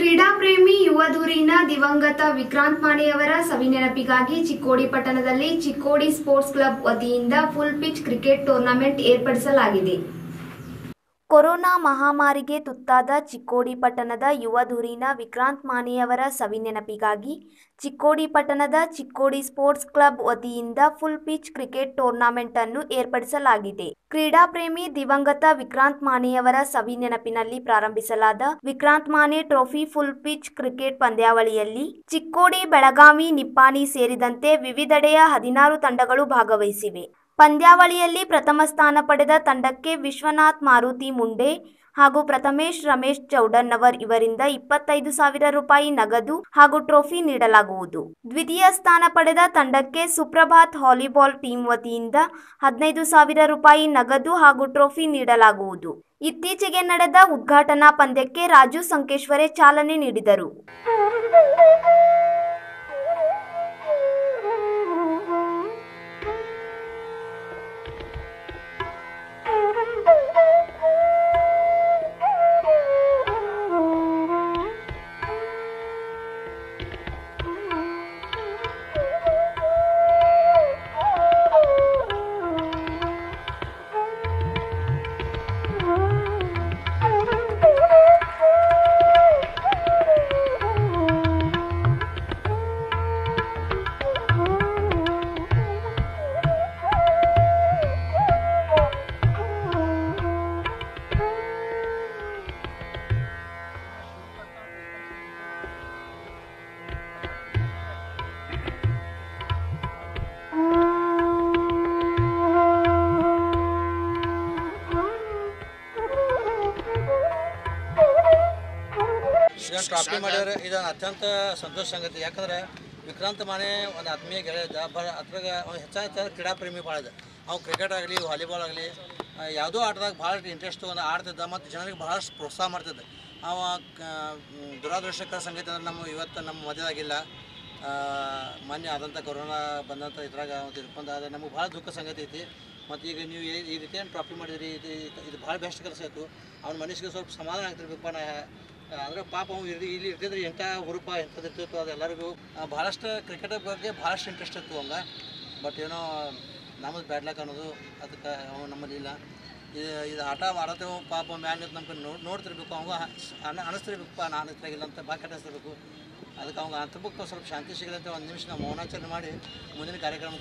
ಕ್ರೀಡಾಪ್ರೇಮಿ ಯುವಧುರೀಣ ದಿವಂಗತ ವಿಕ್ರಾಂತ್ ಮಾಣೆಯವರ ಸವಿನೆನಪಿಗಾಗಿ ಚಿಕ್ಕೋಡಿ ಪಟ್ಟಣದಲ್ಲಿ ಚಿಕ್ಕೋಡಿ ಸ್ಪೋರ್ಟ್ಸ್ ಕ್ಲಬ್ ವತಿಯಿಂದ ಫುಲ್ ಪಿಚ್ ಕ್ರಿಕೆಟ್ ಟೂರ್ನಮೆಂಟ್ ಏರ್ಪಡಿಸಲಾಗಿದೆ ಕೊರೋನಾ ಮಹಾಮಾರಿಗೆ ತುತ್ತಾದ ಚಿಕ್ಕೋಡಿ ಪಟ್ಟಣದ ಯುವ ಧುರೀಣ ವಿಕ್ರಾಂತ್ ಮಾನೆಯವರ ಸವಿನೆನಪಿಗಾಗಿ ಚಿಕ್ಕೋಡಿ ಪಟ್ಟಣದ ಚಿಕ್ಕೋಡಿ ಸ್ಪೋರ್ಟ್ಸ್ ಕ್ಲಬ್ ವತಿಯಿಂದ ಫುಲ್ ಪಿಚ್ ಕ್ರಿಕೆಟ್ ಟೂರ್ನಮೆಂಟ್ ಅನ್ನು ಏರ್ಪಡಿಸಲಾಗಿದೆ ಕ್ರೀಡಾಪ್ರೇಮಿ ದಿವಂಗತ ವಿಕ್ರಾಂತ್ ಮಾನೆಯವರ ಸವಿನೆನಪಿನಲ್ಲಿ ಪ್ರಾರಂಭಿಸಲಾದ Vikrant Mane trophy full pitch cricket ಪಂದ್ಯಾವಳಿಯಲ್ಲಿ ಚಿಕ್ಕೋಡಿ ಬೆಳಗಾವಿ ನಿಪ್ಪಾಣಿ ಸೇರಿದಂತೆ ವಿವಿಧೆಡೆಯ ಹದಿನಾರು ತಂಡಗಳು ಭಾಗವಹಿಸಿವೆ ಪಂದ್ಯಾವಳಿಯಲ್ಲಿ ಪ್ರಥಮ ಸ್ಥಾನ ಪಡೆದ ತಂಡಕ್ಕೆ ವಿಶ್ವನಾಥ್ ಮಾರುತಿ ಮುಂಡೆ ಹಾಗೂ ಪ್ರಥಮೇಶ್ ರಮೇಶ್ ಚೌಡನ್ನವರ್ ಇವರಿಂದ ಇಪ್ಪತ್ತೈದು ಸಾವಿರ ರೂಪಾಯಿ ನಗದು ಹಾಗೂ ಟ್ರೋಫಿ ನೀಡಲಾಗುವುದು ದ್ವಿತೀಯ ಸ್ಥಾನ ಪಡೆದ ತಂಡಕ್ಕೆ ಸುಪ್ರಭಾತ್ ವಾಲಿಬಾಲ್ ಟೀಮ್ ವತಿಯಿಂದ ಹದಿನೈದು ಸಾವಿರ ರೂಪಾಯಿ ನಗದು ಹಾಗೂ ಟ್ರೋಫಿ ನೀಡಲಾಗುವುದು ಇತ್ತೀಚೆಗೆ ನಡೆದ ಉದ್ಘಾಟನಾ ಪಂದ್ಯಕ್ಕೆ ರಾಜು ಸಂಕೇಶ್ವರೆ ಚಾಲನೆ ನೀಡಿದರು ಇದನ್ನು ಟ್ರಾಫಿ ಮಾಡಿದ್ರೆ ಇದೊಂದು ಅತ್ಯಂತ ಸಂತೋಷ ಸಂಗತಿ ಯಾಕಂದ್ರೆ ವಿಕ್ರಾಂತ್ ಮಾನೆ ಒಂದು ಆತ್ಮೀಯ ಗೆಳೆಯ ಇದ್ದ ಬ ಅದ್ರಾಗ ಅವ್ನು ಹೆಚ್ಚಾಗಿ ಕ್ರೀಡಾ ಪ್ರೇಮಿ ಭಾಳ ಇದ್ದ ಅವ್ನು ಕ್ರಿಕೆಟ್ ಆಗಲಿ ವಾಲಿಬಾಲ್ ಆಗಲಿ ಯಾವುದೋ ಆಟದಾಗ ಭಾಳ ಇಂಟ್ರೆಸ್ಟ್ ಒಂದು ಆಡ್ತಿದ್ದ ಮತ್ತು ಜನರಿಗೆ ಭಾಳಷ್ಟು ಪ್ರೋತ್ಸಾಹ ಮಾಡ್ತಿದ್ದ ಅವ ಕ- ಮ್, ದುರಾದೃಷ್ಟಕರ ಸಂಗತಿ ಅಂದ್ರೆ ನಮ್ಮ ಇವತ್ತು ನಮ್ಮ ಮದುವೆಯಾಗಿಲ್ಲ ಮೊನ್ನೆ ಆದಂಥ ಕೊರೋನಾ ಬಂದಂಥ ಇದ್ರಾಗ ಅವ್ನು ತಿಳ್ಕೊಂಡು ಆದರೆ ನಮಗೆ ಭಾಳ ದುಃಖ ಸಂಗತಿ ಐತಿ ಮತ್ತು ಈಗ ನೀವು ಈ- ಈ ರೀತಿ ಏನು ಟ್ರಾಫಿ ಮಾಡಿದ್ರಿ ಇದು ಇದು ಭಾಳ ಬೆಸ್ಟ್ ಕೆಲಸ ಆಯಿತು ಅವ್ನ ಮನಸ್ಸಿಗೆ ಸ್ವಲ್ಪ ಸಮಾಧಾನ ಆಗ್ತಿರ್ಬೇಕಪ್ಪ ನಾ ಅಂದ್ರೆ ಪಾಪ ಅವ್ನು ಇಲ್ಲಿ ಇಲ್ಲಿ ಇರ್ತಿದ್ರೆ ಎಂಥ ಹುರುಪ ಎಂಥದ್ದು ಇರ್ತಿತ್ತು ಅದೆಲ್ಲರಿಗೂ ಆ, ಭಾಳಷ್ಟು ಕ್ರಿಕೆಟ್ ಬಗ್ಗೆ ಭಾಳಷ್ಟು ಇಂಟ್ರೆಸ್ಟ್ ಇತ್ತು ಅವಂಗ ಬಟ್ ಏನೋ ನಮ್ಮದು ಬ್ಯಾಡ್ಲಕ್ ಅನ್ನೋದು ಅದಕ್ಕೆ ಅವ್ನು ನಮ್ಮಲ್ಲಿ ಇಲ್ಲ ಇದು ಇದು ಆಟ ಮಾಡತ್ತೇವೆ ಪಾಪ ಮ್ಯಾಲ್ ನಿಂತು ನಮ್ಗೆ ನೋಡ್ ನೋಡ್ತಿರ್ಬೇಕು ಅವಂಗ ಅನ ಅನಿಸ್ತಿರ್ಬೇಕಪ್ಪ ನಾನು ಇದ್ರಾಗಿಲ್ಲ ಅಂತ ಬಾಕಿ ಅನಿಸ್ತಿರ್ಬೇಕು ಅದಕ್ಕೆ ಅವಂಗ ಅಂತರ್ಬಕ್ಕೆ ಸ್ವಲ್ಪ ಶಾಂತಿ ಸಿಗದಂತೆ ಒಂದು ನಿಮಿಷ ನಾವು ಮೌನಾಚರಣೆ ಮಾಡಿ ಮುಂದಿನ ಕಾರ್ಯಕ್ರಮ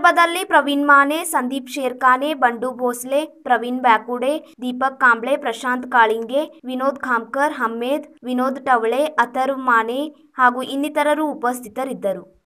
ಸಂದರ್ಭದಲ್ಲಿ ಪ್ರವೀಣ್ ಮಾನೆ ಸಂದೀಪ್ ಶೇರ್ಖಾನೆ ಬಂಡು ಭೋಸ್ಲೆ ಪ್ರವೀಣ್ ಬ್ಯಾಕುಡೆ ದೀಪಕ್ ಕಾಂಬ್ಳೆ ಪ್ರಶಾಂತ್ ಕಾಳಿಂಗೆ ವಿನೋದ್ ಖಾಮ್ಕರ್ ಹಮ್ಮೇದ್ ವಿನೋದ್ ಟವಳೆ ಅಥರ್ವ್ ಮಾನೆ ಹಾಗೂ ಇನ್ನಿತರರು ಉಪಸ್ಥಿತರಿದ್ದರು